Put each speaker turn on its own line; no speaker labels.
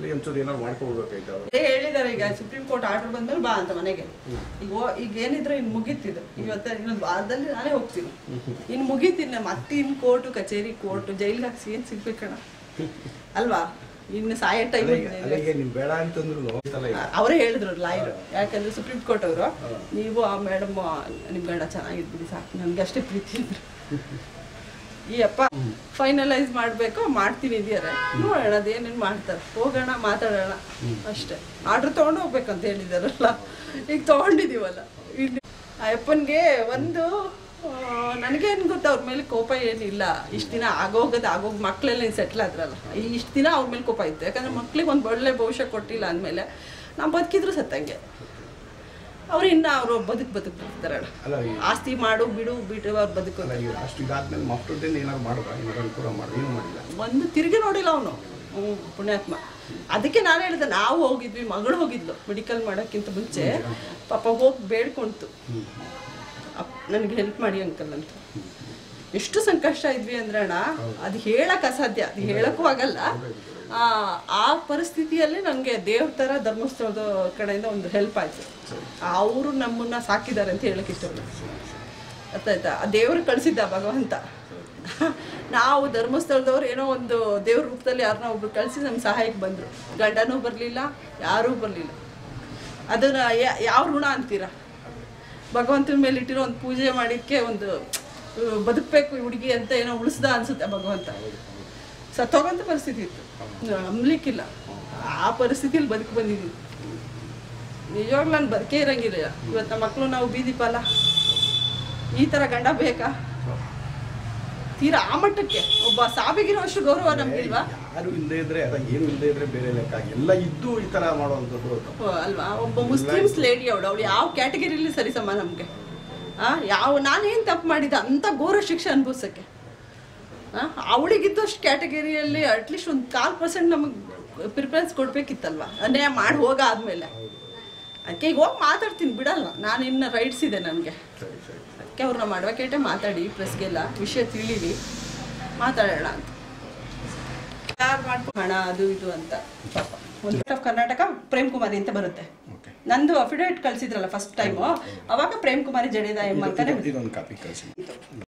ಇಲ್ಲಿ ಒಂಚೂರು ಏನಾದ್ರು ಮಾಡ್ಕೊಳ್ಬೇಕಾಯ್ತು ಅವ್ರು
ಅದೇ ಹೇಳಿದಾರೆ ಈಗ ಸುಪ್ರೀಂ ಕೋರ್ಟ್ ಆರ್ಡರ್ ಬಂದ್ಮೇಲೆ ಬಾ ಅಂತ ಮನೆಗೆ ಈಗ ಹೋ- ಈಗ ಏನಿದ್ರೆ ಇನ್ನು ಮುಗೀತಿದ್ದು ಇವತ್ತ ಇನ್ನೊಂದು ವಾರದಲ್ಲಿ ನಾನೇ ಹೋಗ್ತೀನಿ ಇನ್ನು ಮುಗೀತೀನಿ ಮತ್ತೆ ಇನ್ನು ಕೋರ್ಟು ಕಚೇರಿ ಕೋರ್ಟು ಜೈಲಿಗೆ ಹಾಕ್ಸಿ ಏನು ಸಿಗ್ಬೇಕಣ್ಣ ಅಲ್ವಾ ಇನ್ನು ಸಾಯೋ ಟೈಮ್
ಅಲ್ಲ ಈಗ- ಅಲ್ಲ ಈಗ ನೀವು ಬೇಡ ಅಂತಂದ್ರು
ಅವರೇ ಹೇಳಿದ್ರು ಲಾಯರ್ ಯಾಕಂದ್ರೆ ಸುಪ್ರೀಂ ಕೋರ್ಟ್ ಅವರು ನೀವು ಆ ಮೇಡಮ್ ನಿಮ್ ಗಂಡ ಚೆನ್ನಾಗಿದ್ಬಿಡಿ ಸಾಕು ನನ್ಗೆ ಅಷ್ಟೇ ಪ್ರೀತಿ ಇದ್ರು ಈ ಅಪ್ಪ ಫೈನಲೈಸ್ ಮಾಡಬೇಕು ಮಾಡ್ತೀನಿ ಇದೆಯಾರೆ ನೋಡೋಣ ಅದೇನೇನು ಮಾಡ್ತಾರೆ ಹೋಗೋಣ ಮಾತಾಡೋಣ ಅಷ್ಟೇ ಆರ್ಡ್ರ್ ತೊಗೊಂಡು ಹೋಗ್ಬೇಕಂತ ಹೇಳಿದಾರಲ್ಲ ಈಗ ತೊಗೊಂಡಿದ್ದೀವಲ್ಲ ಇಲ್ಲಿ ಆ ಅಪ್ಪನಿಗೆ ಒಂದು ನನಗೇನು ಗೊತ್ತಾ ಅವ್ರ ಮೇಲೆ ಕೋಪ ಏನಿಲ್ಲ ಇಷ್ಟು ದಿನ ಆಗೋಗದು ಆಗೋಗಿ ಮಕ್ಕಳೆಲ್ಲ ಸೆಟ್ಲ್ ಆದ್ರಲ್ಲ ಈ ಇಷ್ಟು ದಿನ ಅವ್ರ ಮೇಲೆ ಕೋಪ ಇತ್ತು ಯಾಕಂದ್ರೆ ಮಕ್ಳಿಗೆ ಒಂದು ಒಳ್ಳೆ ಭವಿಷ್ಯ ಕೊಟ್ಟಿಲ್ಲ ಅಂದಮೇಲೆ ನಾವು ಬದುಕಿದ್ರು ಸತ್ತಂಗೆ ಅವ್ರು ಇನ್ನು ಅವರು ಬದುಕು ಬದುಕ್ತಿರ್ತಾರಣ್ಣ
ಅಲ್ಲ ಈ-
ಆಸ್ತಿ ಮಾಡು ಬಿಡು ಬಿಡು ಅವ್ರು ಬದುಕು
ಅಲ್ಲ ಈಗ ಅಷ್ಟು ಇದಾದ್ಮೇಲೆ ಮಕ್ಕಳದ್ದೇನು ಏನಾದ್ರು ಮಾಡಿದ್ರ ಏನಾದ್ರು ಅನುಕೂಲ ಮಾಡಿ ಏನು ಮಾಡಿಲ್ಲ
ಒಂದು ತಿರುಗಿ ನೋಡಿಲ್ಲ ಅವನು ಹ್ಞೂ ಪುಣ್ಯಾತ್ಮ ಅದಕ್ಕೆ ನಾನು ಹೇಳಿದೆ ನಾವು ಹೋಗಿದ್ವಿ ಮಗಳು ಹೋಗಿದ್ಲು ಮೆಡಿಕಲ್ ಮಾಡೋಕ್ಕಿಂತ ಮುಂಚೆ ಪಾಪ ಹೋಗಿ ಬೇಡ್ಕೊಂತು ನನಗೆ ಹೆಲ್ಪ್ ಮಾಡಿ ಅಂಕಲ್ ಅಂತ ಎಷ್ಟು ಸಂಕಷ್ಟ ಇದ್ವಿ ಅಂದ್ರೆ ಅಣ್ಣ ಅದು ಹೇಳಕ್ ಅಸಾಧ್ಯ ಅದು ಹೇಳಕ್ಕೂ ಆಗಲ್ಲ ಆ, ಆ ಪರಿಸ್ಥಿತಿಯಲ್ಲಿ ನನಗೆ ದೇವ್ರ ಥರ ಧರ್ಮಸ್ಥಳದ ಕಡೆಯಿಂದ ಒಂದು ಹೆಲ್ಪ್ ಆಯ್ತು ಅವರು ನಮ್ಮನ್ನ ಸಾಕಿದ್ದಾರೆ ಅಂತ ಹೇಳಕ್ ಇಷ್ಟಪಡ್ತೀನಿ ಅರ್ಥ ಆಯ್ತಾ ಆ ದೇವ್ರು ಕಳಿಸಿದ್ದ ಭಗವಂತ ನಾವು ಧರ್ಮಸ್ಥಳದವ್ರು ಏನೋ ಒಂದು ದೇವ್ರ ರೂಪದಲ್ಲಿ ಯಾರನ್ನ ಒಬ್ರು ಕಳಿಸಿ ನಮ್ಗೆ ಸಹಾಯಕ್ಕೆ ಬಂದರು ಗಂಡನೂ ಬರಲಿಲ್ಲ ಯಾರೂ ಬರಲಿಲ್ಲ ಅದನ್ನ ಯಾ- ಯಾವ ಋಣ ಅಂತೀರ ಭಗವಂತನ ಮೇಲೆ ಇಟ್ಟಿರೋ ಒಂದು ಪೂಜೆ ಮಾಡಿಕ್ಕೆ ಒಂದು ಅಹ್, ಬದುಕ್ಬೇಕು ಈ ಹುಡುಗಿ ಅಂತ ಏನೋ ಉಳಿಸ್ದ ಅನ್ಸುತ್ತೆ ಭಗವಂತ ಸತ್ತೋಗಂತ ಪರಿಸ್ಥಿತಿ ಇತ್ತು ನಂಬ್ಲಿಕ್ಕಿಲ್ಲ ಆ ಪರಿಸ್ಥಿತಿಯಲ್ಲಿ ಬದುಕು ಬಂದಿದ್ದೀನಿ ನಿಜವಾಗ್ಲೂ ನಾನು ಬದುಕೇ ಇರಂಗಿಲ್ಲ ಇವತ್ತು ನಮ್ಮ ಮಕ್ಕಳು ನಾವು ಬೀದಿ ಪಾಲ ಈ ಥರ ಗಂಡ ಬೇಕಾ ತೀರಾ ಆ ಮಟ್ಟಕ್ಕೆ ಒಬ್ಬ ಸಾವಿಗಿರೋ ಅಷ್ಟು ಗೌರವ ನಮ್ಗಿಲ್ವಾ
ಯಾರು ಇಲ್ಲದೆ ಇದ್ರೆ ಅದ ಏನು ಇಲ್ಲದೆ ಇದ್ರೆ ಬೇರೆ ಲೆಕ್ಕ ಎಲ್ಲ ಇದ್ದು ಈ ತರ ಮಾಡುವಂಥದ್ದು ತಪ್ಪು.
ಓ, ಅಲ್ವಾ ಒಬ್ಬ ಮುಸ್ಲಿಮ್ಸ್ ಲೇಡಿ ಅವಳು ಅವಳು ಯಾವ ಕ್ಯಾಟಗರಿಲಿ ಸರಿಸಮ್ಮ ನಮಗೆ ಆ ಯಾವ ನಾನೇನು ತಪ್ಪು ಮಾಡಿದ ಅಂತ ಘೋರ ಶಿಕ್ಷೆ ಅನುಭವಿಸೋಕ್ಕೆ ಅವಳಿಗಿದ್ದಷ್ಟು ಕ್ಯಾಟಗರಿಯಲ್ಲಿ ಅಟ್ಲೀಸ್ಟ್ ಒಂದು ಕಾಲು ಪರ್ಸೆಂಟ್ ನಮಗೆ ಪ್ರಿಫರೆನ್ಸ್ ಕೊಡಬೇಕಿತ್ತಲ್ವ ಅನ್ಯಾಯ ಮಾಡಿ ಹೋಗಾದ್ಮೇಲೆ ಅದಕ್ಕೆ ಈಗ ಹೋಗಿ ಮಾತಾಡ್ತೀನಿ ಬಿಡಲ್ಲ ನಾನು ಇನ್ನು ರೈಟ್ಸ್ ಇದೆ ನನಗೆ
ಸರಿ ಸರಿ
ಅದಕ್ಕೆ ಅವ್ರನ್ನ ಮಾಡ್ಬೇಕೇಟೆ ಮಾತಾಡಿ ಪ್ರೆಸ್ಗೆಲ್ಲ ವಿಷಯ ತಿಳಿಲಿ ಮಾತಾಡೋಣ ಅಂತ ಯಾರು ಮಾಡ್ಕೊ ಹಣ ಅದು ಇದು ಅಂತ ಪಾಪ ಒಂದು ಆಫ್ ಕರ್ನಾಟಕ ಪ್ರೇಮ್ ಕುಮಾರಿ ಅಂತ ಬರುತ್ತೆ
ಓಕೆ
ನಂದು ಅಫಿಡೇವಿಟ್ ಕಳ್ಸಿದ್ರಲ್ಲ ಫಸ್ಟ್ ಟೈಮು ಅವಾಗ ಪ್ರೇಮ್ ಕುಮಾರಿ ಜಡೇದಾ ಎಂಬ ಅಂತಾನೆ
ಇದೊಂದು ಕಾಪಿ ಕಳಿಸಿ